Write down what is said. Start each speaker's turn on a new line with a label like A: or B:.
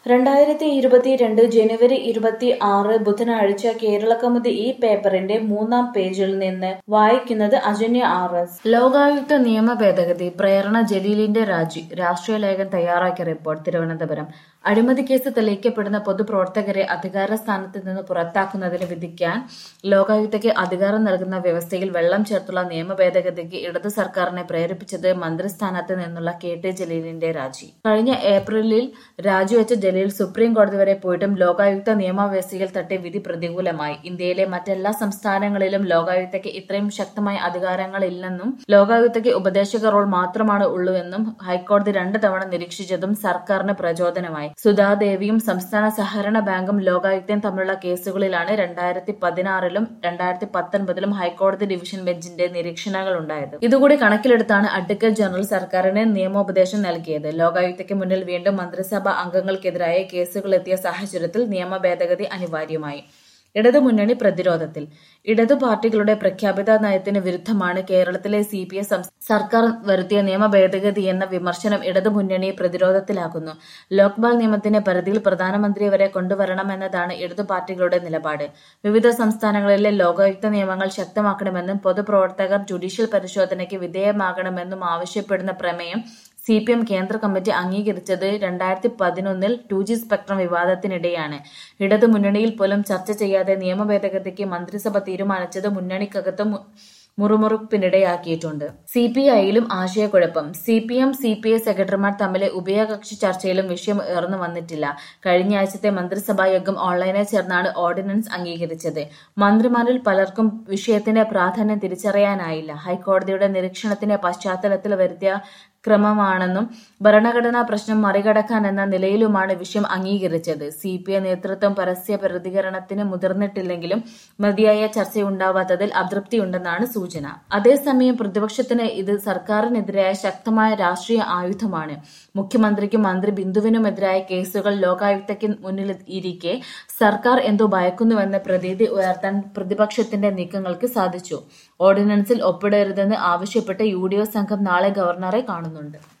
A: രണ്ടായിരത്തി ഇരുപത്തിരണ്ട് ജനുവരി ഇരുപത്തി ആറ് ബുധനാഴ്ച കേരളകൗമുദി ഈ പേപ്പറിന്റെ മൂന്നാം പേജിൽ നിന്ന് വായിക്കുന്നത് അജന്യ ആർ എസ് ലോകായുക്ത നിയമ ഭേദഗതി പ്രേരണ ജലീലിന്റെ രാജി രാഷ്ട്രീയ ലേഖൻ തയ്യാറാക്കിയ റിപ്പോർട്ട് തിരുവനന്തപുരം അഴിമതി കേസ് തെളിയിക്കപ്പെടുന്ന പൊതുപ്രവർത്തകരെ അധികാര സ്ഥാനത്ത് നിന്ന് പുറത്താക്കുന്നതിന് വിധിക്കാൻ ലോകായുക്തയ്ക്ക് അധികാരം നൽകുന്ന വ്യവസ്ഥയിൽ വെള്ളം ചേർത്തുള്ള നിയമ ഭേദഗതിക്ക് ഇടതു സർക്കാരിനെ പ്രേരിപ്പിച്ചത് മന്ത്രിസ്ഥാനത്ത് നിന്നുള്ള കെ ടി ജലീലിന്റെ രാജി കഴിഞ്ഞ ഏപ്രിലിൽ രാജിവെച്ച ജലീൽ സുപ്രീം കോടതി വരെ പോയിട്ടും ലോകായുക്ത നിയമവ്യവസ്ഥയിൽ തട്ടിയ വിധി പ്രതികൂലമായി ഇന്ത്യയിലെ മറ്റെല്ലാ സംസ്ഥാനങ്ങളിലും ലോകായുക്തയ്ക്ക് ഇത്രയും ശക്തമായ അധികാരങ്ങളില്ലെന്നും ലോകായുക്തയ്ക്ക് ഉപദേശക റോൾ മാത്രമാണ് ഉള്ളുവെന്നും ഹൈക്കോടതി രണ്ട് തവണ നിരീക്ഷിച്ചതും സർക്കാരിന് പ്രചോദനമായി സുധാദേവിയും സംസ്ഥാന സഹകരണ ബാങ്കും ലോകായുക്തയും തമ്മിലുള്ള കേസുകളിലാണ് രണ്ടായിരത്തി പതിനാറിലും രണ്ടായിരത്തി പത്തൊൻപതിലും ഹൈക്കോടതി ഡിവിഷൻ ബെഞ്ചിന്റെ നിരീക്ഷണങ്ങൾ ഉണ്ടായത് ഇതുകൂടി കണക്കിലെടുത്താണ് അഡ്വക്കേറ്റ് ജനറൽ സർക്കാരിന് നിയമോപദേശം നൽകിയത് ലോകായുക്തയ്ക്ക് മുന്നിൽ വീണ്ടും മന്ത്രിസഭാ അംഗങ്ങൾക്കെതിരായ കേസുകൾ എത്തിയ സാഹചര്യത്തിൽ നിയമ ഭേദഗതി അനിവാര്യമായി ഇടതുമുന്നണി പ്രതിരോധത്തിൽ ഇടതു പാർട്ടികളുടെ പ്രഖ്യാപിത നയത്തിന് വിരുദ്ധമാണ് കേരളത്തിലെ സി പി എസ് സർക്കാർ വരുത്തിയ നിയമ ഭേദഗതിയെന്ന വിമർശനം ഇടതുമുന്നണിയെ പ്രതിരോധത്തിലാക്കുന്നു ലോക്പാൽ നിയമത്തിന്റെ പരിധിയിൽ പ്രധാനമന്ത്രിയെ വരെ കൊണ്ടുവരണമെന്നതാണ് ഇടതു പാർട്ടികളുടെ നിലപാട് വിവിധ സംസ്ഥാനങ്ങളിലെ ലോകായുക്ത നിയമങ്ങൾ ശക്തമാക്കണമെന്നും പൊതുപ്രവർത്തകർ ജുഡീഷ്യൽ പരിശോധനയ്ക്ക് വിധേയമാകണമെന്നും ആവശ്യപ്പെടുന്ന പ്രമേയം സി പി എം കേന്ദ്ര കമ്മിറ്റി അംഗീകരിച്ചത് രണ്ടായിരത്തി പതിനൊന്നിൽ ടു ജി സ്പെക്ട്രം വിവാദത്തിനിടെയാണ് ഇടതു മുന്നണിയിൽ പോലും ചർച്ച ചെയ്യാതെ നിയമ ഭേദഗതിക്ക് മന്ത്രിസഭ തീരുമാനിച്ചത് മുന്നണിക്കകത്തും മുറുമുറുപ്പിനിടയാക്കിയിട്ടുണ്ട് സി പി ഐയിലും ആശയക്കുഴപ്പം C P M C P I സെക്രട്ടറിമാർ തമ്മിലെ ഉഭയകക്ഷി ചർച്ചയിലും വിഷയം ഉയർന്നു വന്നിട്ടില്ല കഴിഞ്ഞ ആഴ്ചത്തെ മന്ത്രിസഭാ യോഗം ഓൺലൈനായി ചേർന്നാണ് ഓർഡിനൻസ് അംഗീകരിച്ചത് മന്ത്രിമാരിൽ പലർക്കും വിഷയത്തിന്റെ പ്രാധാന്യം തിരിച്ചറിയാനായില്ല ഹൈക്കോടതിയുടെ നിരീക്ഷണത്തിന്റെ പശ്ചാത്തലത്തിൽ വരുത്തിയ ക്രമമാണെന്നും ഭരണഘടനാ പ്രശ്നം മറികടക്കാൻ എന്ന നിലയിലുമാണ് വിഷയം അംഗീകരിച്ചത് സി പി ഐ നേതൃത്വം പരസ്യ പ്രതികരണത്തിന് മുതിർന്നിട്ടില്ലെങ്കിലും മതിയായ ചർച്ചയുണ്ടാവാത്തതിൽ അതൃപ്തിയുണ്ടെന്നാണ് സൂചന അതേസമയം പ്രതിപക്ഷത്തിന് ഇത് സർക്കാരിനെതിരായ ശക്തമായ രാഷ്ട്രീയ ആയുധമാണ് മുഖ്യമന്ത്രിക്കും മന്ത്രി ബിന്ദുവിനുമെതിരായ കേസുകൾ ലോകായുക്തയ്ക്ക് മുന്നിൽ ഇരിക്കെ സർക്കാർ എന്തോ ഭയക്കുന്നുവെന്ന പ്രതീതി ഉയർത്താൻ പ്രതിപക്ഷത്തിന്റെ നീക്കങ്ങൾക്ക് സാധിച്ചു ഓർഡിനൻസിൽ ഒപ്പിടരുതെന്ന് ആവശ്യപ്പെട്ട് യു ഡി എഫ് സംഘം നാളെ ഗവർണറെ കാണുന്നുണ്ട്